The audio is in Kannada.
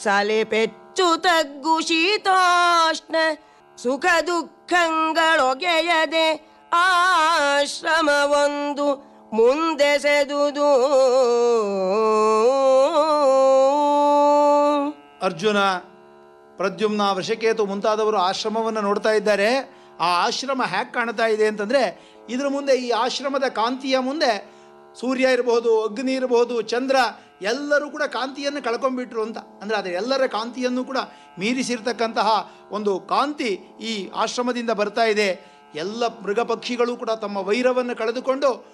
ಸಲೆ ಪೆಚ್ಚು ತಗ್ಗು ಶೀತೋಷ್ಣ ಸುಖ ದುಃಖಗಳೊಗೆಯದೆ ಆಶ್ರಮವೊಂದು ಮುಂದೆಸೆದುದು ಅರ್ಜುನ ಪ್ರದ್ಯುಮ್ನ ವೃಷಕೇತು ಮುಂತಾದವರು ಆಶ್ರಮವನ್ನು ನೋಡ್ತಾ ಇದ್ದಾರೆ ಆ ಆಶ್ರಮ ಹ್ಯಾಕ್ ಕಾಣ್ತಾ ಇದೆ ಅಂತಂದರೆ ಇದ್ರ ಮುಂದೆ ಈ ಆಶ್ರಮದ ಕಾಂತಿಯ ಮುಂದೆ ಸೂರ್ಯ ಇರಬಹುದು ಅಗ್ನಿ ಇರಬಹುದು ಚಂದ್ರ ಎಲ್ಲರೂ ಕೂಡ ಕಾಂತಿಯನ್ನು ಕಳ್ಕೊಂಡ್ಬಿಟ್ರು ಅಂತ ಅಂದರೆ ಅದರ ಎಲ್ಲರ ಕಾಂತಿಯನ್ನು ಕೂಡ ಮೀರಿಸಿರ್ತಕ್ಕಂತಹ ಒಂದು ಕಾಂತಿ ಈ ಆಶ್ರಮದಿಂದ ಬರ್ತಾ ಇದೆ ಎಲ್ಲ ಮೃಗ ಪಕ್ಷಿಗಳು ಕೂಡ ತಮ್ಮ ವೈರವನ್ನು ಕಳೆದುಕೊಂಡು